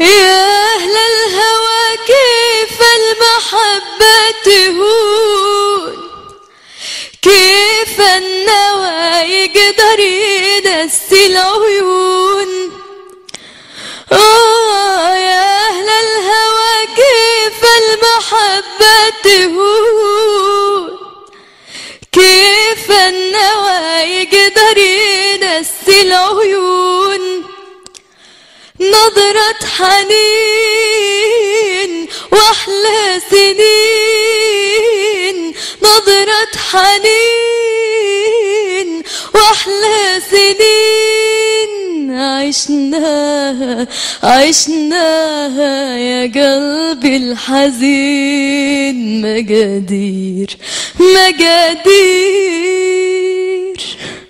يا أهل الهوى كيف المحبة تهون كيف النوى يقدر ينسي العيون آه يا أهل الهوى كيف المحبة تهون كيف النوى يقدر ينسي العيون نظرة حنين وأحلى سنين نظرة حنين وأحلى سنين عشناها عشناها يا قلبي الحزين مقادير مقادير